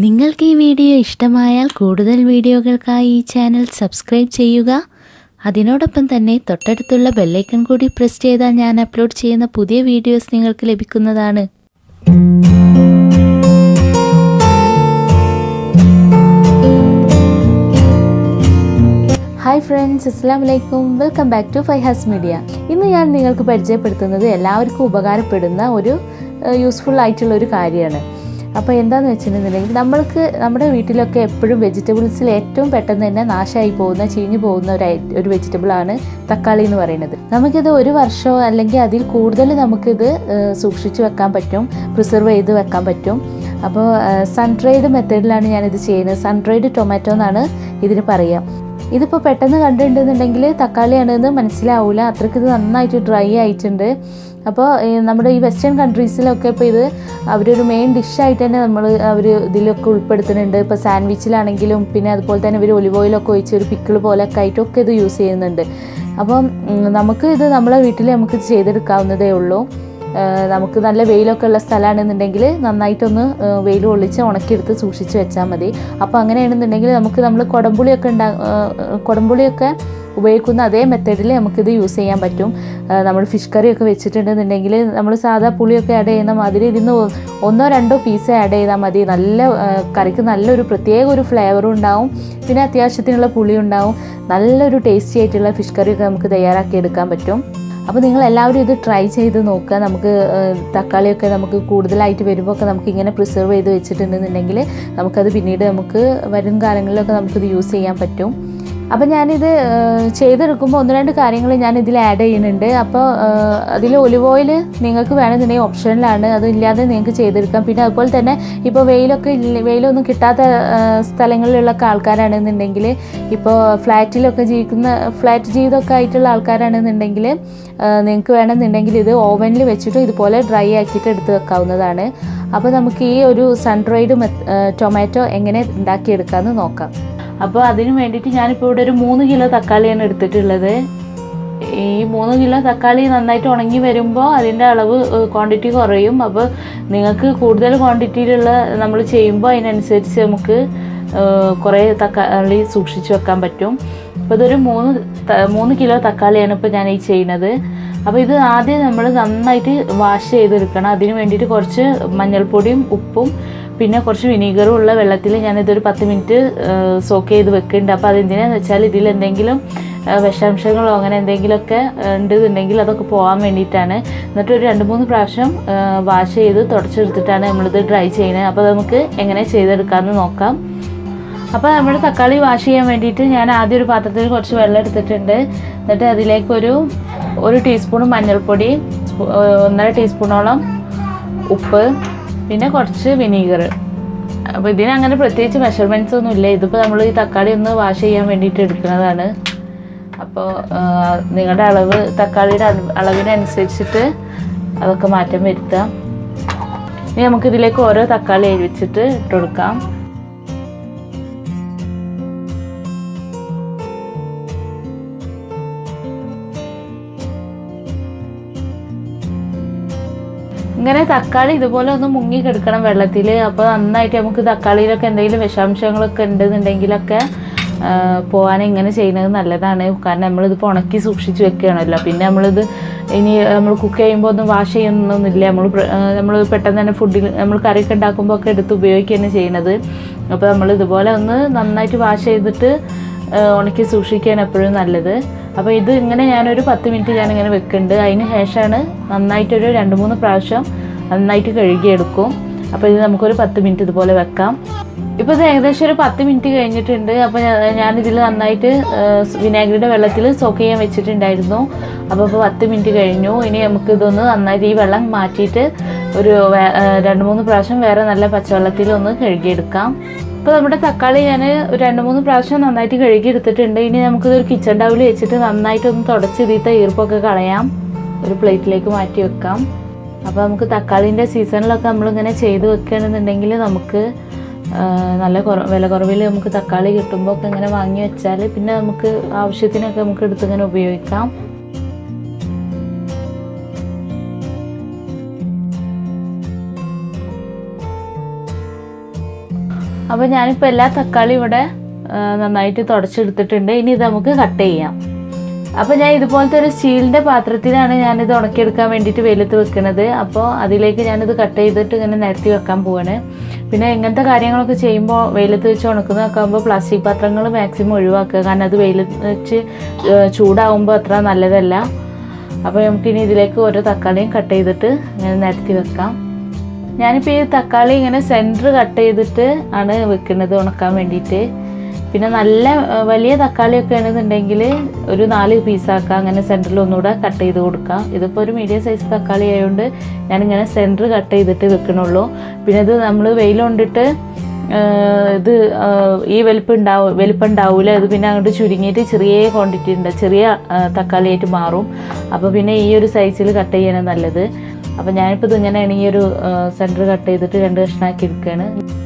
നിങ്ങൾക്ക് ഈ വീഡിയോ ഇഷ്ടമായാൽ കൂടുതൽ വീഡിയോകൾക്കായി ഈ ചാനൽ സബ്സ്ക്രൈബ് ചെയ്യുക അതിനോടൊപ്പം തന്നെ തൊട്ടടുത്തുള്ള ബെല്ലൈക്കൺ കൂടി പ്രസ് ചെയ്താൽ ഞാൻ അപ്ലോഡ് ചെയ്യുന്ന പുതിയ വീഡിയോസ് നിങ്ങൾക്ക് ലഭിക്കുന്നതാണ് ഹായ് ഫ്രണ്ട്സ് അസ്സാം വലൈക്കും welcome back to Faihas media ഇന്ന് ഞാൻ നിങ്ങൾക്ക് പരിചയപ്പെടുത്തുന്നത് എല്ലാവർക്കും ഉപകാരപ്പെടുന്ന ഒരു യൂസ്ഫുൾ ആയിട്ടുള്ള ഒരു കാര്യമാണ് അപ്പോൾ എന്താണെന്ന് വെച്ചിട്ടുണ്ടെങ്കിൽ നമ്മൾക്ക് നമ്മുടെ വീട്ടിലൊക്കെ എപ്പോഴും വെജിറ്റബിൾസിൽ ഏറ്റവും പെട്ടെന്ന് തന്നെ നാശമായി പോകുന്ന ചീഞ്ഞു പോകുന്ന ഒരു ഐ- ഒരു വെജിറ്റബിളാണ് തക്കാളി എന്ന് പറയുന്നത് നമുക്കിത് ഒരു വർഷമോ അല്ലെങ്കിൽ അതിൽ കൂടുതൽ നമുക്കിത് ഏഹ്, സൂക്ഷിച്ച് വെക്കാൻ പറ്റും പ്രിസർവ് ചെയ്ത് വെക്കാൻ പറ്റും അപ്പോൾ സൺഡ്രൈഡ് മെത്തേഡിലാണ് ഞാനിത് ചെയ്യുന്നത് സൺഡ്രൈഡ് ടൊമാറ്റോ എന്നാണ് ഇതിന് പറയുക ഇതിപ്പോൾ പെട്ടെന്ന് കണ്ടിട്ടുണ്ടെന്നുണ്ടെങ്കിൽ തക്കാളിയാണെന്ന് മനസ്സിലാവില്ല അത്രയ്ക്ക് ഇത് നന്നായിട്ട് ഡ്രൈ ആയിട്ടുണ്ട് അപ്പോൾ നമ്മുടെ ഈ വെസ്റ്റേൺ കൺട്രീസിലൊക്കെ ഇപ്പോൾ ഇത് അവരൊരു മെയിൻ ഡിഷായിട്ട് തന്നെ നമ്മൾ അവർ ഇതിലൊക്കെ ഉൾപ്പെടുത്തുന്നുണ്ട് ഇപ്പോൾ സാൻഡ്വിച്ചിലാണെങ്കിലും പിന്നെ അതുപോലെ തന്നെ ഇവർ ഒലിവ് ഓയിലൊക്കെ ഒഴിച്ച് ഒരു പിക്കിൾ പോലൊക്കെ ആയിട്ടൊക്കെ ഇത് യൂസ് ചെയ്യുന്നുണ്ട് അപ്പം ഉം, നമുക്ക് ഇത് നമ്മളെ വീട്ടിൽ നമുക്ക് ഇത് ചെയ്തെടുക്കാവുന്നതേ ഉള്ളൂ ഏഹ് നമുക്ക് നല്ല വെയിലൊക്കെ ഉള്ള സ്ഥലമാണെന്നുണ്ടെങ്കിൽ നന്നായിട്ടൊന്ന് ഏഹ് വെയിൽ ഒളിച്ച് ഉണക്കിയെടുത്ത് സൂക്ഷിച്ച് വെച്ചാൽ മതി അപ്പോൾ അങ്ങനെയാണെന്നുണ്ടെങ്കിൽ നമുക്ക് നമ്മൾ കുടംപുളിയൊക്കെ ഉണ്ടാ ഏഹ് കുടംപുളിയൊക്കെ ഉപയോഗിക്കുന്ന അതേ മെത്തേഡിൽ നമുക്കിത് യൂസ് ചെയ്യാൻ പറ്റും ഏഹ് നമ്മൾ ഫിഷ് കറിയൊക്കെ വെച്ചിട്ടുണ്ടെന്നുണ്ടെങ്കിൽ നമ്മൾ സാധാ പുളിയൊക്കെ ആഡ് ചെയ്യുന്ന മാതിരി ഇതിന്ന് ഒ- ഒന്നോ രണ്ടോ പീസ് ആഡ് ചെയ്താൽ മതി നല്ല ഏഹ് കറിക്ക് നല്ലൊരു പ്രത്യേക ഒരു ഫ്ലേവറും ഉണ്ടാവും പിന്നെ അത്യാവശ്യത്തിനുള്ള പുളി ഉണ്ടാവും നല്ലൊരു ടേസ്റ്റി ആയിട്ടുള്ള ഫിഷ് കറിയൊക്കെ നമുക്ക് തയ്യാറാക്കി എടുക്കാൻ പറ്റും അപ്പോൾ നിങ്ങൾ എല്ലാവരും ഇത് ട്രൈ ചെയ്ത് നോക്കുക നമുക്ക് ഏഹ്, തക്കാളിയൊക്കെ നമുക്ക് കൂടുതലായിട്ട് വരുമ്പോൾ ഒക്കെ നമുക്ക് ഇങ്ങനെ പ്രിസർവ് ചെയ്ത് വെച്ചിട്ടുണ്ടെന്നുണ്ടെങ്കിൽ നമുക്കത് പിന്നീട് നമുക്ക് വരും കാലങ്ങളിലൊക്കെ നമുക്കിത് യൂസ് ചെയ്യാൻ പറ്റും അപ്പോൾ ഞാനിത് ഏഹ്, ചെയ്തെടുക്കുമ്പോൾ ഒന്ന് രണ്ട് കാര്യങ്ങൾ ഞാൻ ഇതിൽ ആഡ് ചെയ്യുന്നുണ്ട് അപ്പോൾ അതിൽ ഒലിവ് ഓയിൽ നിങ്ങൾക്ക് വേണമെന്നുണ്ടെങ്കിൽ ഓപ്ഷനിലാണ് അതില്ലാതെ നിങ്ങൾക്ക് ചെയ്തെടുക്കാം പിന്നെ അതുപോലെ തന്നെ ഇപ്പോൾ വെയിലൊക്കെ ഇല്ല വെയിലൊന്നും കിട്ടാത്ത ഏഹ്, സ്ഥലങ്ങളിലുള്ള ആൾക്കാരാണെന്നുണ്ടെങ്കിൽ ഇപ്പോൾ ഫ്ലാറ്റിലൊക്കെ ജീവിക്കുന്ന ഫ്ലാറ്റ് ജീവിതമൊക്കെ ആയിട്ടുള്ള ആൾക്കാരാണെന്നുണ്ടെങ്കിൽ നിങ്ങൾക്ക് വേണമെന്നുണ്ടെങ്കിൽ ഇത് ഓവനിൽ വെച്ചിട്ട് ഇതുപോലെ ഡ്രൈ ആക്കിയിട്ട് എടുത്ത് വെക്കാവുന്നതാണ് അപ്പോൾ നമുക്ക് ഈ ഒരു സൺഡ്രൈഡ് ടൊമാറ്റോ എങ്ങനെ ഉണ്ടാക്കിയെടുക്കാമെന്ന് നോക്കാം അപ്പോൾ അതിന് വേണ്ടിയിട്ട് ഞാനിപ്പോൾ ഇവിടെ ഒരു മൂന്ന് കിലോ തക്കാളിയാണ് എടുത്തിട്ടുള്ളത് ഈ മൂന്ന് കിലോ തക്കാളി നന്നായിട്ട് ഉണങ്ങി വരുമ്പോൾ അതിൻ്റെ അളവ് ക്വാണ്ടിറ്റി കുറയും അപ്പോൾ നിങ്ങൾക്ക് കൂടുതൽ ക്വാണ്ടിറ്റിയിലുള്ള നമ്മൾ ചെയ്യുമ്പോൾ അതിനനുസരിച്ച് നമുക്ക് ഏഹ്, കുറേ തക്കാളി സൂക്ഷിച്ച് വെക്കാൻ പറ്റും അപ്പോൾ ഇതൊരു മൂന്ന് ത- മൂന്ന് കിലോ തക്കാളിയാണ് ഇപ്പോൾ ഞാൻ ഈ ചെയ്യുന്നത് അപ്പോൾ ഇത് ആദ്യം നമ്മൾ നന്നായിട്ട് വാഷ് ചെയ്തെടുക്കണം അതിന് വേണ്ടിയിട്ട് കുറച്ച് മഞ്ഞൾപ്പൊടിയും ഉപ്പും പിന്നെ കുറച്ച് വിനീഗറും ഉള്ള വെള്ളത്തിൽ ഞാനിതൊരു പത്ത് മിനിറ്റ് സോക്ക് ചെയ്ത് വെക്കുന്നുണ്ട് അപ്പോൾ അതെന്തിനാന്ന് വെച്ചാൽ ഇതിൽ എന്തെങ്കിലും ആ, വിഷാംശങ്ങളോ അങ്ങനെ എന്തെങ്കിലുമൊക്കെ ഉണ്ടെന്നുണ്ടെങ്കിൽ അതൊക്കെ പോകാൻ വേണ്ടിയിട്ടാണ് എന്നിട്ട് ഒരു രണ്ട് മൂന്ന് പ്രാവശ്യം വാഷ് ചെയ്ത് തുടച്ചെടുത്തിട്ടാണ് നമ്മളിത് ഡ്രൈ ചെയ്യുന്നത് അപ്പോൾ നമുക്ക് എങ്ങനെ ചെയ്തെടുക്കാമെന്ന് നോക്കാം അപ്പോൾ നമ്മൾ തക്കാളി വാഷ് ചെയ്യാൻ വേണ്ടിയിട്ട് ഞാൻ ആദ്യം ഒരു പാത്രത്തിൽ കുറച്ച് വെള്ളം എടുത്തിട്ടുണ്ട് എന്നിട്ട് അതിലേക്ക് ഒരു ഒരു ടീസ്പൂൺ മഞ്ഞൾപ്പൊടി സ്പൂ- ഏഹ് ഒന്നര ടീസ്പൂണോളം ഉപ്പ് പിന്നെ കുറച്ച് വിനീഗർ അപ്പോൾ ഇതിന് അങ്ങനെ പ്രത്യേകിച്ച് മെഷർമെൻറ്റ്സ് ഒന്നും ഇല്ല ഇതിപ്പോൾ നമ്മൾ ഈ തക്കാളി ഒന്ന് വാഷ് ചെയ്യാൻ വേണ്ടിയിട്ട് എടുക്കുന്നതാണ് അപ്പോൾ നിങ്ങളുടെ അളവ് തക്കാളിയുടെ അളവ്- അളവിനനുസരിച്ചിട്ട് അതൊക്കെ മാറ്റം വരുത്താം ഇനി നമുക്ക് ഇതിലേക്ക് ഓരോ തക്കാളി വെച്ചിട്ട് ഇട്ട് കൊടുക്കാം ഇങ്ങനെ തക്കാളി ഇതുപോലെ ഒന്ന് മുങ്ങി കിടക്കണം വെള്ളത്തിൽ അപ്പോൾ നന്നായിട്ട് നമുക്ക് തക്കാളിയിലൊക്കെ എന്തെങ്കിലും വിഷാംശങ്ങളൊക്കെ ഉണ്ടെന്നുണ്ടെങ്കിലൊക്കെ ആ, പോകാൻ ഇങ്ങനെ ചെയ്യുന്നത് നല്ലതാണ് കാരണം നമ്മളിത് ഉണക്കി സൂക്ഷിച്ച് വെക്കുകയാണല്ലോ പിന്നെ നമ്മളിത് ഇനി നമ്മൾ കുക്ക് ചെയ്യുമ്പോൾ ഒന്നും വാഷ് ചെയ്യുന്നൊന്നുമില്ല നമ്മൾ നമ്മൾ പെട്ടെന്ന് തന്നെ ഫുഡിൽ നമ്മൾ കറിയൊക്കെ ഉണ്ടാക്കുമ്പോൾ ഒക്കെ എടുത്ത് ഉപയോഗിക്കുകയാണ് ചെയ്യുന്നത് അപ്പോൾ നമ്മൾ ഇതുപോലെ ഒന്ന് നന്നായിട്ട് വാഷ് ചെയ്തിട്ട് ആ, ഉണക്കി സൂക്ഷിക്കുകയാണ് എപ്പോഴും നല്ലത് അപ്പോൾ ഇത് ഇങ്ങനെ ഞാനൊരു പത്ത് മിനിറ്റ് ഞാനിങ്ങനെ വെക്കുന്നുണ്ട് അതിന് ശേഷമാണ് നന്നായിട്ടൊരു രണ്ട് മൂന്ന് പ്രാവശ്യം നന്നായിട്ട് കഴുകിയെടുക്കും അപ്പോൾ ഇത് നമുക്കൊരു പത്ത് മിനിറ്റ് ഇതുപോലെ വെക്കാം ഇപ്പോൾ ഇത് ഏകദേശം ഒരു പത്ത് മിനിറ്റ് കഴിഞ്ഞിട്ടുണ്ട് അപ്പോൾ ഞാ- ഞാനിതിൽ നന്നായിട്ട് വിനാഗിരിയുടെ വെള്ളത്തിൽ സോക്ക് ചെയ്യാൻ വെച്ചിട്ടുണ്ടായിരുന്നു അപ്പോൾ ഇപ്പോൾ പത്ത് മിനിറ്റ് കഴിഞ്ഞു ഇനി നമുക്ക് ഇതൊന്ന് നന്നായിട്ട് ഈ വെള്ളം മാറ്റിയിട്ട് ഒരു വേ- ആ, രണ്ട് മൂന്ന് പ്രാവശ്യം വേറെ നല്ല പച്ചവെള്ളത്തിൽ ഒന്ന് കഴുകിയെടുക്കാം ഇപ്പോൾ നമ്മുടെ തക്കാളി ഞാൻ ഒരു രണ്ട് മൂന്ന് പ്രാവശ്യം നന്നായിട്ട് കഴുകി എടുത്തിട്ടുണ്ട് ഇനി നമുക്കിതൊരു കിച്ചൺ ടൗവിൽ വെച്ചിട്ട് നന്നായിട്ടൊന്ന് തുടച്ച് ഇതിലത്തെ ഈർപ്പൊക്കെ കളയാം ഒരു പ്ലേറ്റിലേക്ക് മാറ്റി വെക്കാം അപ്പോൾ നമുക്ക് തക്കാളിൻ്റെ സീസണിലൊക്കെ നമ്മളിങ്ങനെ ചെയ്ത് വെക്കുകയാണെന്നുണ്ടെങ്കിൽ നമുക്ക് ആ, നല്ല കുറ വില കുറവിൽ നമുക്ക് തക്കാളി കിട്ടുമ്പോൾ ഒക്കെ ഇങ്ങനെ വാങ്ങി വെച്ചാൽ പിന്നെ നമുക്ക് ആവശ്യത്തിനൊക്കെ നമുക്ക് എടുത്തിങ്ങനെ ഉപയോഗിക്കാം അപ്പോൾ ഞാനിപ്പോൾ എല്ലാ തക്കാളി ഇവിടെ ആ, നന്നായിട്ട് തുടച്ചെടുത്തിട്ടുണ്ട് ഇനി ഇത് നമുക്ക് കട്ട് ചെയ്യാം അപ്പോൾ ഞാൻ ഇതുപോലത്തെ ഒരു സ്റ്റീലിൻ്റെ പാത്രത്തിലാണ് ഞാനിത് ഉണക്കിയെടുക്കാൻ വേണ്ടിയിട്ട് വെയിലത്ത് വെക്കുന്നത് അപ്പോൾ അതിലേക്ക് ഞാനിത് കട്ട് ചെയ്തിട്ട് ഇങ്ങനെ നിരത്തി വെക്കാൻ പോവാണ് പിന്നെ ഇങ്ങനത്തെ കാര്യങ്ങളൊക്കെ ചെയ്യുമ്പോൾ വെയിലത്ത് വെച്ച് ഉണക്കുന്നതൊക്കെ ആകുമ്പോൾ പ്ലാസ്റ്റിക് പാത്രങ്ങൾ മാക്സിമം ഒഴിവാക്കുക കാരണം അത് വെയിലത്ത് വെച്ച് ഏഹ് ചൂടാവുമ്പോൾ അത്ര നല്ലതല്ല അപ്പോൾ നമുക്കിനി ഇതിലേക്ക് ഓരോ തക്കാളിയും കട്ട് ചെയ്തിട്ട് ഇങ്ങനെ നിരത്തി വെക്കാം ഞാനിപ്പോൾ ഈ തക്കാളി ഇങ്ങനെ സെൻറ്റർ കട്ട് ചെയ്തിട്ട് ആണ് വെക്കുന്നത് ഉണക്കാൻ വേണ്ടിയിട്ട് പിന്നെ നല്ല ആ, വലിയ തക്കാളിയൊക്കെ ആണെന്നുണ്ടെങ്കിൽ ഒരു നാല് പീസാക്കാം അങ്ങനെ സെൻറ്ററിൽ ഒന്നുകൂടെ കട്ട് ചെയ്ത് കൊടുക്കാം ഇതിപ്പോൾ ഒരു മീഡിയം സൈസ് തക്കാളി ആയതുകൊണ്ട് ഞാനിങ്ങനെ സെൻറ്റർ കട്ട് ചെയ്തിട്ട് വെക്കണുള്ളൂ പിന്നെ ഇത് നമ്മൾ വെയിൽ കൊണ്ടിട്ട് ആ, ഇത് ആ, ഈ വലിപ്പം ഉണ്ടാവും വലിപ്പം ഉണ്ടാവില്ല ഇത് പിന്നെ അങ്ങോട്ട് ചുരുങ്ങിയിട്ട് ചെറിയ ക്വാണ്ടിറ്റി ഉണ്ട് ചെറിയ ആ, തക്കാളിയായിട്ട് മാറും അപ്പോൾ പിന്നെ ഈ ഒരു സൈസിൽ കട്ട് ചെയ്യണം നല്ലത് അപ്പോൾ ഞാനിപ്പോൾ ഇത് ഇങ്ങനെയാണ് ഈ ഒരു സെൻറ്റർ കട്ട് ചെയ്തിട്ട് രണ്ട് കഷ്ണമാക്കി എടുക്കുകയാണ്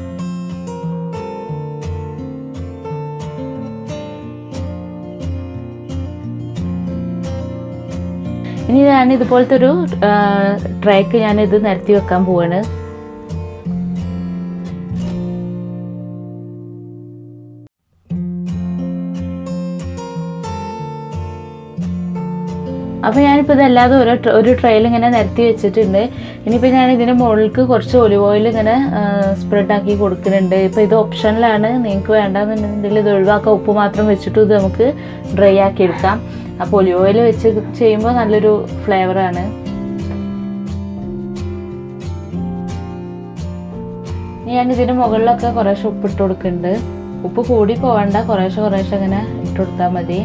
ഇനി ഞാൻ ഇതുപോലത്തെ ഒരു ട്രേക്ക് ഞാനിത് നിരത്തി വെക്കാൻ പോവാണ് അപ്പോൾ ഞാനിപ്പോൾ ഇതല്ലാതെ ഒരു ട്ര- ഒരു ട്രെയിൽ ഇങ്ങനെ നിരത്തി വെച്ചിട്ടുണ്ട് ഇനിയിപ്പോൾ ഞാൻ ഇതിന് മുകളിലേക്ക് കുറച്ച് ഒലിവ് ഓയിൽ ഇങ്ങനെ സ്പ്രെഡ് ആക്കി കൊടുക്കുന്നുണ്ട് ഇപ്പോൾ ഇത് ഓപ്ഷനിലാണ് നിങ്ങൾക്ക് വേണ്ടാന്നുണ്ടെങ്കിൽ ഇത് ഒഴിവാക്കാം ഉപ്പ് മാത്രം വെച്ചിട്ട് ഇത് നമുക്ക് ഡ്രൈ ആക്കി എടുക്കാം അപ്പോൾ ഒലിവ് ഓയിൽ വെച്ച് ചെയ്യുമ്പോൾ നല്ലൊരു ഫ്ലേവറാണ് ഞാൻ ഇതിന് മുകളിലൊക്കെ കുറേശ്ശെ ഉപ്പ് ഇട്ട് കൊടുക്കുന്നുണ്ട് ഉപ്പ് കൂടി പോവണ്ട കുറേശ്ശെ കുറേശ്ശെ ഇങ്ങനെ ഇട്ട് കൊടുത്താൽ മതി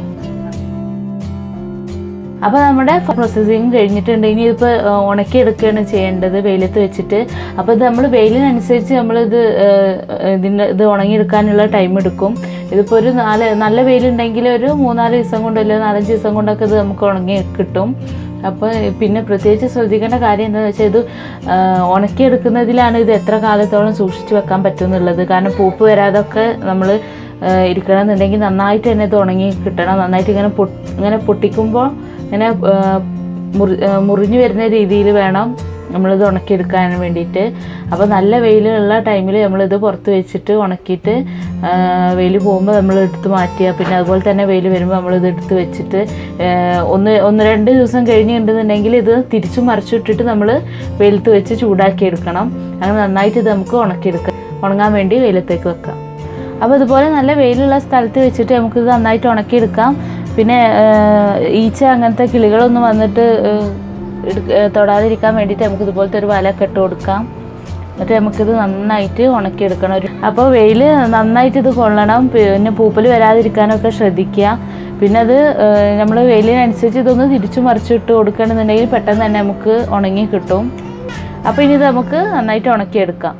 അപ്പോൾ നമ്മുടെ പ്രോസസ്സിങ് കഴിഞ്ഞിട്ടുണ്ട് ഇനി ഇതിപ്പോൾ ഉണക്കി എടുക്കുകയാണ് ചെയ്യേണ്ടത് വെയിലത്ത് വെച്ചിട്ട് അപ്പോൾ ഇത് നമ്മൾ വെയിലിനനുസരിച്ച് നമ്മളിത് ഏഹ്, ഇതിൻ്റെ ഇത് ഉണങ്ങിയെടുക്കാനുള്ള ടൈം എടുക്കും ഇതിപ്പോൾ ഒരു നാല് നല്ല വെയിലുണ്ടെങ്കിൽ ഒരു മൂന്നാല് ദിവസം കൊണ്ടോ അല്ലെങ്കിൽ നാലഞ്ച് ദിവസം കൊണ്ടൊക്കെ ഇത് നമുക്ക് ഉണങ്ങി കിട്ടും അപ്പോൾ പിന്നെ പ്രത്യേകിച്ച് ശ്രദ്ധിക്കേണ്ട കാര്യം എന്താണെന്ന് വെച്ചാൽ ഇത് ആഹ്, ഉണക്കിയെടുക്കുന്നതിലാണ് ഇത് എത്ര കാലത്തോളം സൂക്ഷിച്ച് വെക്കാൻ പറ്റും എന്നുള്ളത് കാരണം പൂപ്പ് വരാതൊക്കെ നമ്മൾ ഇരിക്കണം എന്നുണ്ടെങ്കിൽ നന്നായിട്ട് തന്നെ ഇത് ഉണങ്ങി കിട്ടണം നന്നായിട്ട് ഇങ്ങനെ പൊട്ട് ഇങ്ങനെ പൊട്ടിക്കുമ്പോൾ ഇങ്ങനെ ആഹ്, മുറി ആഹ്, മുറിഞ്ഞു വരുന്ന രീതിയിൽ വേണം നമ്മളിത് ഉണക്കിയെടുക്കാൻ വേണ്ടിയിട്ട് അപ്പോൾ നല്ല വെയിലുള്ള ടൈമിൽ നമ്മളിത് പുറത്ത് വെച്ചിട്ട് ഉണക്കിയിട്ട് വെയിൽ പോകുമ്പോൾ നമ്മൾ എടുത്ത് മാറ്റുക പിന്നെ അതുപോലെ തന്നെ വെയിൽ വരുമ്പോൾ നമ്മളിത് എടുത്ത് വെച്ചിട്ട് ആഹ്, ഒന്ന് ഒന്ന് രണ്ട് ദിവസം കഴിഞ്ഞിട്ടുണ്ടെന്നുണ്ടെങ്കിൽ ഇത് തിരിച്ചു മറിച്ചിട്ടിട്ട് നമ്മൾ വെയിലത്ത് വെച്ച് ചൂടാക്കി എടുക്കണം അങ്ങനെ നന്നായിട്ട് ഇത് നമുക്ക് ഉണക്കിയെടുക്കാം ഉണങ്ങാൻ വേണ്ടി വെയിലത്തേക്ക് വെക്കാം അപ്പോൾ ഇതുപോലെ നല്ല വെയിലുള്ള സ്ഥലത്ത് വെച്ചിട്ട് നമുക്കിത് നന്നായിട്ട് ഉണക്കിയെടുക്കാം പിന്നെ ആഹ്, ഈച്ച അങ്ങനത്തെ കിളികളൊന്നും വന്നിട്ട് ആഹ്, എടുക്ക- ആഹ്, തൊടാതിരിക്കാൻ വേണ്ടിയിട്ട് നമുക്ക് ഇതുപോലത്തെ ഒരു വലയൊക്കെ ഇട്ട് കൊടുക്കാം എന്നിട്ട് നമുക്കിത് നന്നായിട്ട് ഉണക്കിയെടുക്കണം ഒരു അപ്പോൾ വെയിൽ നന്നായിട്ട് ഇത് കൊള്ളണം പിന്നെ പൂപ്പൽ വരാതിരിക്കാനൊക്കെ ശ്രദ്ധിക്കുക പിന്നെ അത് നമ്മൾ വെയിലിനനുസരിച്ച് ഇതൊന്ന് തിരിച്ചു മറിച്ചിട്ട് കൊടുക്കണമെന്നുണ്ടെങ്കിൽ പെട്ടെന്ന് തന്നെ നമുക്ക് ഉണങ്ങി കിട്ടും അപ്പോൾ ഇനി ഇത് നമുക്ക് നന്നായിട്ട് ഉണക്കിയെടുക്കാം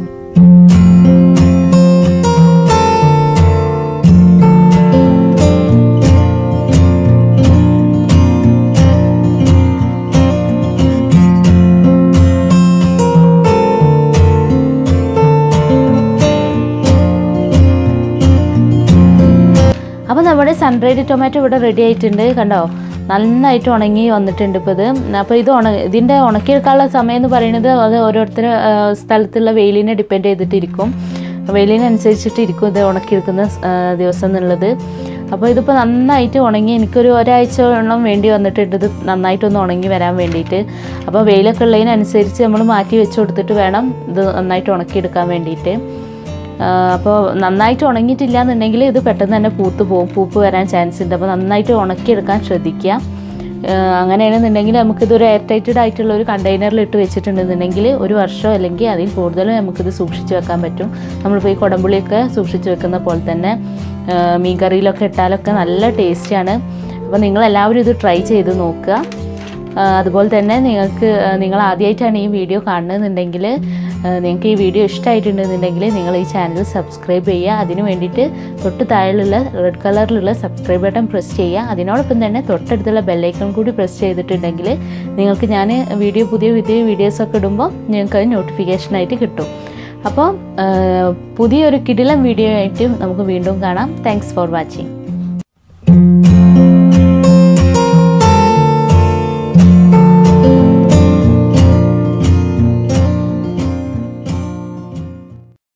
അപ്പോൾ നമ്മുടെ സൺഡ്രൈഡ് ടൊമാറ്റോ ഇവിടെ റെഡി ആയിട്ടുണ്ട് കണ്ടോ നന്നായിട്ട് ഉണങ്ങി വന്നിട്ടുണ്ട് ഇപ്പോൾ ഇത് അപ്പോൾ ഇത് ഉണ ഇതിൻ്റെ ഉണക്കിയെടുക്കാനുള്ള സമയം എന്ന് പറയുന്നത് അത് ഓരോരുത്തർ സ്ഥലത്തുള്ള വെയിലിനെ ഡിപ്പെൻഡ് ചെയ്തിട്ടിരിക്കും വെയിലിനനുസരിച്ചിട്ട് ഇരിക്കും ഇത് ഉണക്കിയെടുക്കുന്ന ആ, ദിവസം എന്നുള്ളത് അപ്പോൾ ഇതിപ്പോൾ നന്നായിട്ട് ഉണങ്ങി എനിക്കൊരു ഒരാഴ്ചയോളം വേണ്ടി വന്നിട്ടുണ്ട് ഇത് നന്നായിട്ടൊന്ന് ഉണങ്ങി വരാൻ വേണ്ടിയിട്ട് അപ്പോൾ വെയിലൊക്കെ ഉള്ളതിനനുസരിച്ച് നമ്മൾ മാറ്റി വെച്ച് കൊടുത്തിട്ട് വേണം ഇത് നന്നായിട്ട് ഉണക്കിയെടുക്കാൻ വേണ്ടിയിട്ട് അപ്പോൾ നന്നായിട്ട് ഉണങ്ങിയിട്ടില്ല എന്നുണ്ടെങ്കിൽ ഇത് പെട്ടെന്ന് തന്നെ പൂത്ത് പോകും പൂപ്പ് വരാൻ ചാൻസ് ഉണ്ട് അപ്പോൾ നന്നായിട്ട് ഉണക്കിയെടുക്കാൻ ശ്രദ്ധിക്കുക ആ, അങ്ങനെയാണെന്നുണ്ടെങ്കിൽ നമുക്കിതൊരു എയർ ടൈറ്റഡ് ആയിട്ടുള്ള ഒരു കണ്ടെയ്നറിൽ ഇട്ട് വെച്ചിട്ടുണ്ടെന്നുണ്ടെങ്കിൽ ഒരു വർഷം അല്ലെങ്കിൽ അതിൽ കൂടുതൽ നമുക്കിത് സൂക്ഷിച്ച് വെക്കാൻ പറ്റും നമ്മളിപ്പോൾ ഈ കുടംപുളിയൊക്കെ സൂക്ഷിച്ച് വെക്കുന്ന പോലെ തന്നെ ആ, മീൻ കറിയിലൊക്കെ ഇട്ടാലൊക്കെ നല്ല ടേസ്റ്റിയാണ് അപ്പോൾ നിങ്ങളെല്ലാവരും ഇത് ട്രൈ ചെയ്ത് നോക്കുക ആ, അതുപോലെ തന്നെ നിങ്ങൾക്ക് ആ, നിങ്ങൾ ആദ്യമായിട്ടാണ് ഈ വീഡിയോ കാണുന്നതെന്നുണ്ടെങ്കിൽ ആ, നിങ്ങൾക്ക് ഈ വീഡിയോ ഇഷ്ടമായിട്ടുണ്ടെന്നുണ്ടെങ്കിൽ നിങ്ങൾ ഈ ചാനൽ സബ്സ്ക്രൈബ് ചെയ്യുക അതിന് വേണ്ടിയിട്ട് തൊട്ട് താഴെയുള്ള റെഡ് കളറിലുള്ള സബ്സ്ക്രൈബ് ബട്ടൺ പ്രസ് ചെയ്യുക അതിനോടൊപ്പം തന്നെ തൊട്ടടുത്തുള്ള ബെല്ലൈക്കൺ കൂടി പ്രസ് ചെയ്തിട്ടുണ്ടെങ്കിൽ നിങ്ങൾക്ക് ഞാൻ വീഡിയോ പുതിയ പുതിയ വീഡിയോസൊക്കെ ഇടുമ്പോൾ നിങ്ങൾക്ക് അത് നോട്ടിഫിക്കേഷനായിട്ട് കിട്ടും അപ്പോൾ ആ, പുതിയൊരു കിടിലം വീഡിയോ ആയിട്ട് നമുക്ക് വീണ്ടും കാണാം താങ്ക്സ് ഫോർ വാച്ചിങ്